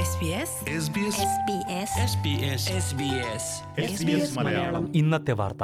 SBS SBS SBS SBS SBS SBS Malayalam ഇന്നത്തെ വാർത്ത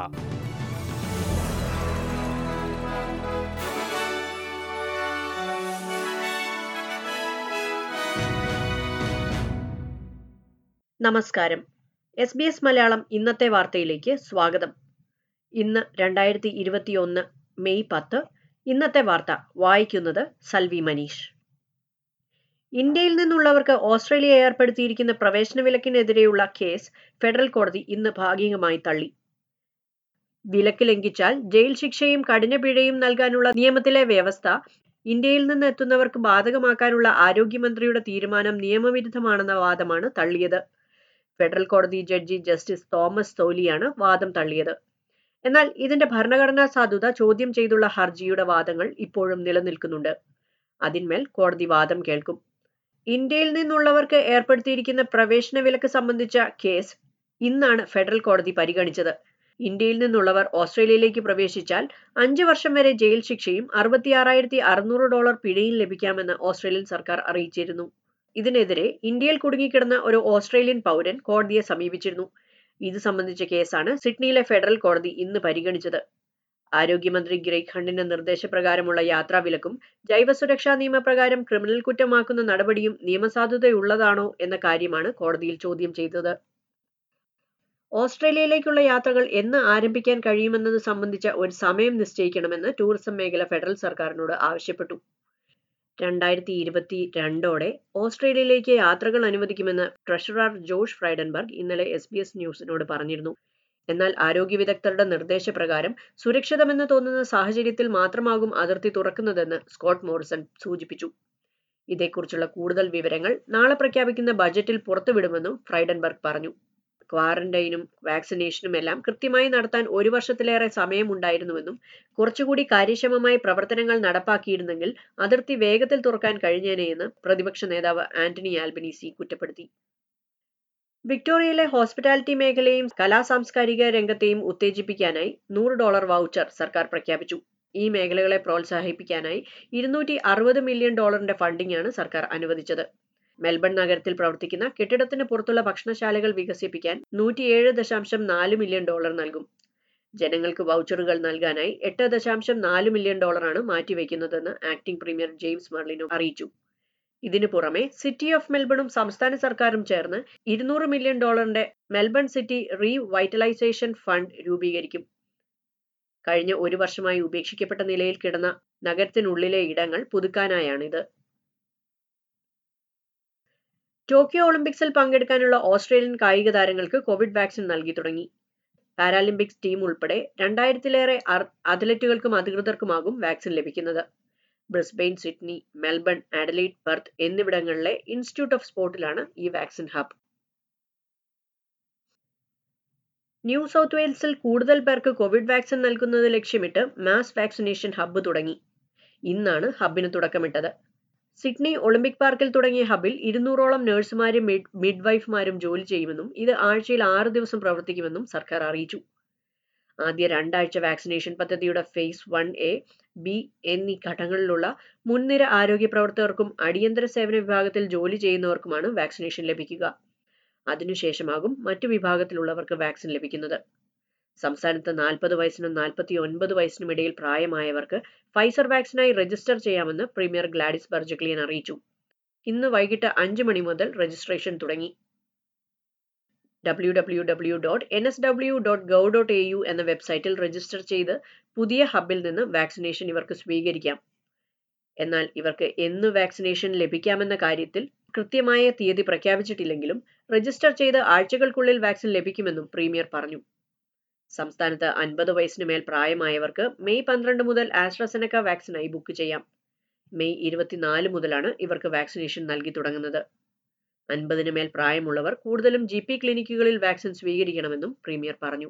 നമസ്കാരം എസ് ബി എസ് മലയാളം ഇന്നത്തെ വാർത്തയിലേക്ക് സ്വാഗതം ഇന്ന് രണ്ടായിരത്തി ഇരുപത്തിയൊന്ന് മെയ് പത്ത് ഇന്നത്തെ വാർത്ത വായിക്കുന്നത് സൽവി മനീഷ് ഇന്ത്യയിൽ നിന്നുള്ളവർക്ക് ഓസ്ട്രേലിയ ഏർപ്പെടുത്തിയിരിക്കുന്ന പ്രവേശന വിലക്കിനെതിരെയുള്ള കേസ് ഫെഡറൽ കോടതി ഇന്ന് ഭാഗികമായി തള്ളി വിലക്ക് ലംഘിച്ചാൽ ജയിൽ ശിക്ഷയും കഠിന പിഴയും നൽകാനുള്ള നിയമത്തിലെ വ്യവസ്ഥ ഇന്ത്യയിൽ നിന്ന് എത്തുന്നവർക്ക് ബാധകമാക്കാനുള്ള ആരോഗ്യമന്ത്രിയുടെ തീരുമാനം നിയമവിരുദ്ധമാണെന്ന വാദമാണ് തള്ളിയത് ഫെഡറൽ കോടതി ജഡ്ജി ജസ്റ്റിസ് തോമസ് തോലിയാണ് വാദം തള്ളിയത് എന്നാൽ ഇതിന്റെ ഭരണഘടനാ സാധുത ചോദ്യം ചെയ്തുള്ള ഹർജിയുടെ വാദങ്ങൾ ഇപ്പോഴും നിലനിൽക്കുന്നുണ്ട് അതിന്മേൽ കോടതി വാദം കേൾക്കും ഇന്ത്യയിൽ നിന്നുള്ളവർക്ക് ഏർപ്പെടുത്തിയിരിക്കുന്ന പ്രവേശന വിലക്ക് സംബന്ധിച്ച കേസ് ഇന്നാണ് ഫെഡറൽ കോടതി പരിഗണിച്ചത് ഇന്ത്യയിൽ നിന്നുള്ളവർ ഓസ്ട്രേലിയയിലേക്ക് പ്രവേശിച്ചാൽ അഞ്ച് വർഷം വരെ ജയിൽ ശിക്ഷയും അറുപത്തിയാറായിരത്തി അറുന്നൂറ് ഡോളർ പിഴയും ലഭിക്കാമെന്ന് ഓസ്ട്രേലിയൻ സർക്കാർ അറിയിച്ചിരുന്നു ഇതിനെതിരെ ഇന്ത്യയിൽ കുടുങ്ങിക്കിടന്ന ഒരു ഓസ്ട്രേലിയൻ പൗരൻ കോടതിയെ സമീപിച്ചിരുന്നു ഇത് സംബന്ധിച്ച കേസാണ് സിഡ്നിയിലെ ഫെഡറൽ കോടതി ഇന്ന് പരിഗണിച്ചത് ആരോഗ്യമന്ത്രി ഗ്രേഗ് ഹണ്ടിന്റെ നിർദ്ദേശപ്രകാരമുള്ള യാത്രാവിലക്കും ജൈവസുരക്ഷാ നിയമപ്രകാരം ക്രിമിനൽ കുറ്റമാക്കുന്ന നടപടിയും നിയമസാധുതയുള്ളതാണോ എന്ന കാര്യമാണ് കോടതിയിൽ ചോദ്യം ചെയ്തത് ഓസ്ട്രേലിയയിലേക്കുള്ള യാത്രകൾ എന്ന് ആരംഭിക്കാൻ കഴിയുമെന്നത് സംബന്ധിച്ച ഒരു സമയം നിശ്ചയിക്കണമെന്ന് ടൂറിസം മേഖല ഫെഡറൽ സർക്കാരിനോട് ആവശ്യപ്പെട്ടു രണ്ടായിരത്തി ഇരുപത്തി രണ്ടോടെ ഓസ്ട്രേലിയയിലേക്ക് യാത്രകൾ അനുവദിക്കുമെന്ന് ട്രഷറർ ജോഷ് ഫ്രൈഡൻബർഗ് ഇന്നലെ എസ് ബി എസ് ന്യൂസിനോട് പറഞ്ഞിരുന്നു എന്നാൽ ആരോഗ്യ വിദഗ്ധരുടെ നിർദ്ദേശപ്രകാരം സുരക്ഷിതമെന്ന് തോന്നുന്ന സാഹചര്യത്തിൽ മാത്രമാകും അതിർത്തി തുറക്കുന്നതെന്ന് സ്കോട്ട് മോറിസൺ സൂചിപ്പിച്ചു ഇതേക്കുറിച്ചുള്ള കൂടുതൽ വിവരങ്ങൾ നാളെ പ്രഖ്യാപിക്കുന്ന ബജറ്റിൽ പുറത്തുവിടുമെന്നും ഫ്രൈഡൻബർഗ് പറഞ്ഞു ക്വാറന്റൈനും വാക്സിനേഷനും എല്ലാം കൃത്യമായി നടത്താൻ ഒരു വർഷത്തിലേറെ സമയമുണ്ടായിരുന്നുവെന്നും കുറച്ചുകൂടി കാര്യക്ഷമമായി പ്രവർത്തനങ്ങൾ നടപ്പാക്കിയിരുന്നെങ്കിൽ അതിർത്തി വേഗത്തിൽ തുറക്കാൻ കഴിഞ്ഞേനെയെന്ന് പ്രതിപക്ഷ നേതാവ് ആന്റണി ആൽബനീസി കുറ്റപ്പെടുത്തി വിക്ടോറിയയിലെ ഹോസ്പിറ്റാലിറ്റി മേഖലയും കലാ സാംസ്കാരിക രംഗത്തെയും ഉത്തേജിപ്പിക്കാനായി നൂറ് ഡോളർ വൗച്ചർ സർക്കാർ പ്രഖ്യാപിച്ചു ഈ മേഖലകളെ പ്രോത്സാഹിപ്പിക്കാനായി ഇരുന്നൂറ്റി അറുപത് മില്യൺ ഡോളറിന്റെ ഫണ്ടിംഗാണ് സർക്കാർ അനുവദിച്ചത് മെൽബൺ നഗരത്തിൽ പ്രവർത്തിക്കുന്ന കെട്ടിടത്തിന് പുറത്തുള്ള ഭക്ഷണശാലകൾ വികസിപ്പിക്കാൻ നൂറ്റിയേഴ് ദശാംശം നാല് മില്യൺ ഡോളർ നൽകും ജനങ്ങൾക്ക് വൗച്ചറുകൾ നൽകാനായി എട്ട് ദശാംശം നാല് മില്യൺ ഡോളറാണ് മാറ്റിവെക്കുന്നതെന്ന് ആക്ടിംഗ് പ്രീമിയർ ജെയിംസ് മെർലിനോ അറിയിച്ചു ഇതിനു പുറമെ സിറ്റി ഓഫ് മെൽബണും സംസ്ഥാന സർക്കാരും ചേർന്ന് ഇരുന്നൂറ് മില്യൺ ഡോളറിന്റെ മെൽബൺ സിറ്റി റീവൈറ്റലൈസേഷൻ ഫണ്ട് രൂപീകരിക്കും കഴിഞ്ഞ ഒരു വർഷമായി ഉപേക്ഷിക്കപ്പെട്ട നിലയിൽ കിടന്ന നഗരത്തിനുള്ളിലെ ഇടങ്ങൾ പുതുക്കാനായാണിത് ടോക്കിയോ ഒളിമ്പിക്സിൽ പങ്കെടുക്കാനുള്ള ഓസ്ട്രേലിയൻ കായിക താരങ്ങൾക്ക് കോവിഡ് വാക്സിൻ നൽകി തുടങ്ങി പാരാലിമ്പിക്സ് ടീം ഉൾപ്പെടെ രണ്ടായിരത്തിലേറെ അത്ലറ്റുകൾക്കും അധികൃതർക്കുമാകും വാക്സിൻ ലഭിക്കുന്നത് Brisbane Sydney Melbourne Adelaide Perth എന്നിവിടങ്ങളിലെ ഇൻസ്റ്റിറ്റ്യൂട്ട് ഓഫ് സ്പോർട്ടിലാണ് ഈ വാക്സിൻ ഹബ് ന്യൂ സൗത്ത് വെയിൽസിൽ കൂടുതൽ പേർക്ക് കോവിഡ് വാക്സിൻ നൽകുന്നത് ലക്ഷ്യമിട്ട് മാസ് വാക്സിനേഷൻ ഹബ്ബ് തുടങ്ങി ഇന്നാണ് ഹബിന് തുടക്കമിട്ടത് സിഡ്നി ഒളിമ്പിക് പാർക്കിൽ തുടങ്ങിയ ഹബിൽ ഇരുന്നൂറോളം നഴ്സുമാരും മിഡ് വൈഫ്മാരും ജോലി ചെയ്യുമെന്നും ഇത് ആഴ്ചയിൽ ആറ് ദിവസം പ്രവർത്തിക്കുമെന്നും സർക്കാർ അറിയിച്ചു ആദ്യ രണ്ടാഴ്ച വാക്സിനേഷൻ പദ്ധതിയുടെ ഫേസ് വൺ എ ബി എന്നീ ഘട്ടങ്ങളിലുള്ള മുൻനിര ആരോഗ്യ പ്രവർത്തകർക്കും അടിയന്തര സേവന വിഭാഗത്തിൽ ജോലി ചെയ്യുന്നവർക്കുമാണ് വാക്സിനേഷൻ ലഭിക്കുക അതിനുശേഷമാകും മറ്റു വിഭാഗത്തിലുള്ളവർക്ക് വാക്സിൻ ലഭിക്കുന്നത് സംസ്ഥാനത്ത് നാൽപ്പത് വയസ്സിനും നാൽപ്പത്തി ഒൻപത് വയസ്സിനും ഇടയിൽ പ്രായമായവർക്ക് ഫൈസർ വാക്സിനായി രജിസ്റ്റർ ചെയ്യാമെന്ന് പ്രീമിയർ ഗ്ലാഡിസ് ബർജക്ലിയൻ അറിയിച്ചു ഇന്ന് വൈകിട്ട് അഞ്ച് മണി മുതൽ രജിസ്ട്രേഷൻ തുടങ്ങി W W W dot N S W dot gov dot A U എന്ന വെബ്സൈറ്റിൽ രജിസ്റ്റർ ചെയ്ത് പുതിയ ഹബിൽ നിന്ന് വാക്സിനേഷൻ ഇവർക്ക് സ്വീകരിക്കാം എന്നാൽ ഇവർക്ക് എന്ന് വാക്സിനേഷൻ ലഭിക്കാമെന്ന കാര്യത്തിൽ കൃത്യമായ തീയതി പ്രഖ്യാപിച്ചിട്ടില്ലെങ്കിലും രജിസ്റ്റർ ചെയ്ത് ആഴ്ചകൾക്കുള്ളിൽ വാക്സിൻ ലഭിക്കുമെന്നും പ്രീമിയർ പറഞ്ഞു സംസ്ഥാനത്ത് അൻപത് വയസ്സിന് മേൽ പ്രായമായവർക്ക് മെയ് പന്ത്രണ്ട് മുതൽ ആസ്ട്രസെനക്ക വാക്സിനായി ബുക്ക് ചെയ്യാം മെയ് ഇരുപത്തിനാല് മുതലാണ് ഇവർക്ക് വാക്സിനേഷൻ നൽകി തുടങ്ങുന്നത് അൻപതിന് മേൽ പ്രായമുള്ളവർ കൂടുതലും ജി പി ക്ലിനിക്കുകളിൽ വാക്സിൻ സ്വീകരിക്കണമെന്നും പ്രീമിയർ പറഞ്ഞു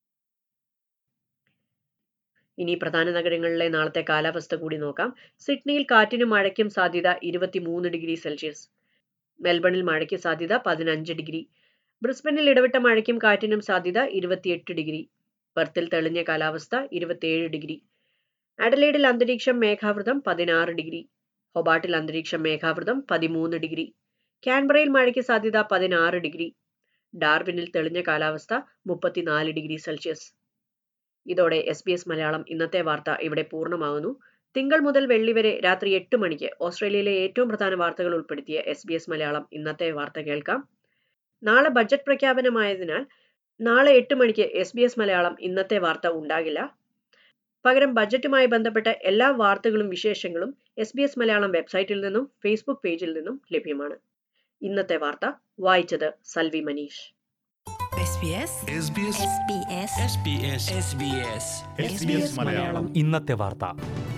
ഇനി പ്രധാന നഗരങ്ങളിലെ നാളത്തെ കാലാവസ്ഥ കൂടി നോക്കാം സിഡ്നിയിൽ കാറ്റിനും മഴയ്ക്കും സാധ്യത ഇരുപത്തിമൂന്ന് ഡിഗ്രി സെൽഷ്യസ് മെൽബണിൽ മഴയ്ക്ക് സാധ്യത പതിനഞ്ച് ഡിഗ്രി ബ്രിസ്ബനിൽ ഇടവിട്ട മഴയ്ക്കും കാറ്റിനും സാധ്യത ഇരുപത്തിയെട്ട് ഡിഗ്രി പെർത്തിൽ തെളിഞ്ഞ കാലാവസ്ഥ ഇരുപത്തിയേഴ് ഡിഗ്രി അഡലൈഡിൽ അന്തരീക്ഷം മേഘാവൃതം പതിനാറ് ഡിഗ്രി ഹൊബാട്ടിൽ അന്തരീക്ഷം മേഘാവൃതം പതിമൂന്ന് ഡിഗ്രി കാൻബറയിൽ മഴയ്ക്ക് സാധ്യത പതിനാറ് ഡിഗ്രി ഡാർവിനിൽ തെളിഞ്ഞ കാലാവസ്ഥ മുപ്പത്തിനാല് ഡിഗ്രി സെൽഷ്യസ് ഇതോടെ എസ് ബി എസ് മലയാളം ഇന്നത്തെ വാർത്ത ഇവിടെ പൂർണ്ണമാകുന്നു തിങ്കൾ മുതൽ വെള്ളി വരെ രാത്രി എട്ട് മണിക്ക് ഓസ്ട്രേലിയയിലെ ഏറ്റവും പ്രധാന വാർത്തകൾ ഉൾപ്പെടുത്തിയ എസ് ബി എസ് മലയാളം ഇന്നത്തെ വാർത്ത കേൾക്കാം നാളെ ബജറ്റ് പ്രഖ്യാപനമായതിനാൽ നാളെ എട്ട് മണിക്ക് എസ് ബി എസ് മലയാളം ഇന്നത്തെ വാർത്ത ഉണ്ടാകില്ല പകരം ബജറ്റുമായി ബന്ധപ്പെട്ട എല്ലാ വാർത്തകളും വിശേഷങ്ങളും എസ് ബി എസ് മലയാളം വെബ്സൈറ്റിൽ നിന്നും ഫേസ്ബുക്ക് പേജിൽ നിന്നും ലഭ്യമാണ് ഇന്നത്തെ വാർത്ത വായിച്ചത് Salvi Manish SBS SBS SBS SBS SBS SBS Malayalam ഇന്നത്തെ വാർത്ത